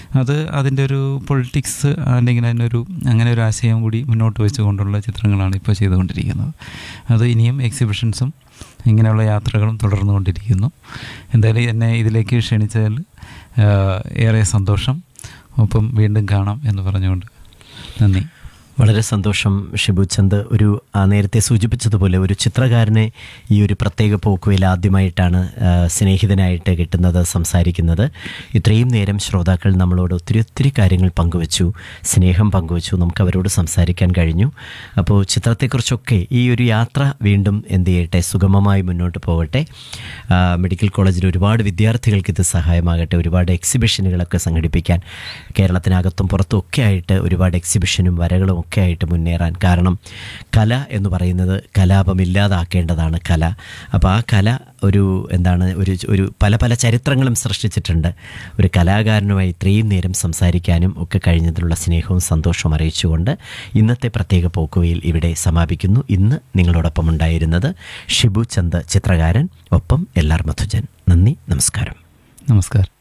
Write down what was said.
അത് അതിൻ്റെ ഒരു പൊളിറ്റിക്സ് അല്ലെങ്കിൽ അതിനൊരു അങ്ങനെ ഒരു ആശയം കൂടി മുന്നോട്ട് വെച്ചുകൊണ്ടുള്ള ചിത്രങ്ങളാണ് ഇപ്പോൾ ചെയ്തുകൊണ്ടിരിക്കുന്നത് അത് ഇനിയും എക്സിബിഷൻസും ഇങ്ങനെയുള്ള യാത്രകളും തുടർന്നുകൊണ്ടിരിക്കുന്നു എന്തായാലും എന്നെ ഇതിലേക്ക് ക്ഷണിച്ചതിൽ ആ, ഏറെ സന്തോഷം ഒപ്പം വീണ്ടും കാണാം എന്ന് പറഞ്ഞുകൊണ്ട് നന്ദി വളരെ സന്തോഷം ഷിബു ചന്ദ് ഒരു ആ, നേരത്തെ സൂചിപ്പിച്ചതുപോലെ ഒരു ചിത്രകാരനെ ഈ ഒരു പ്രത്യേക പോക്കുവയിൽ ആദ്യമായിട്ടാണ് ആ, സ്നേഹിതനായിട്ട് കിട്ടുന്നത് സംസാരിക്കുന്നത് ഇത്രയും നേരം ശ്രോതാക്കൾ നമ്മളോട് ഒത്തിരി ഒത്തിരി കാര്യങ്ങൾ പങ്കുവച്ചു സ്നേഹം പങ്കുവച്ചു നമുക്ക് അവരോട് സംസാരിക്കാൻ കഴിഞ്ഞു അപ്പോൾ ചിത്രത്തെക്കുറിച്ചൊക്കെ ഈ ഒരു യാത്ര വീണ്ടും എന്ത് ചെയ്യട്ടെ സുഗമമായി മുന്നോട്ട് പോകട്ടെ ആ, മെഡിക്കൽ കോളേജിൽ ഒരുപാട് വിദ്യാർത്ഥികൾക്ക് ഇത് സഹായമാകട്ടെ ഒരുപാട് എക്സിബിഷനുകളൊക്കെ സംഘടിപ്പിക്കാൻ കേരളത്തിനകത്തും പുറത്തും ഒക്കെ ആയിട്ട് ഒരുപാട് എക്സിബിഷനും വരകളും ഒക്കെ ആയിട്ട് മുന്നേറാൻ കാരണം കല എന്ന് പറയുന്നത് കലാപമില്ലാതാക്കേണ്ടതാണ് കല അപ്പോൾ ആ കല ഒരു എന്താണ് ഒരു ഒരു പല പല ചരിത്രങ്ങളും സൃഷ്ടിച്ചിട്ടുണ്ട് ഒരു കലാകാരനുമായി ഇത്രയും നേരം സംസാരിക്കാനും ഒക്കെ കഴിഞ്ഞതിലുള്ള സ്നേഹവും സന്തോഷവും അറിയിച്ചുകൊണ്ട് ഇന്നത്തെ പ്രത്യേക പോക്കുവയിൽ ഇവിടെ സമാപിക്കുന്നു ഇന്ന് നിങ്ങളോടൊപ്പം ഉണ്ടായിരുന്നത് ഷിബു ചന്ദ് ചിത്രകാരൻ ഒപ്പം എൽ ആർ മധുജൻ നന്ദി നമസ്കാരം നമസ്കാരം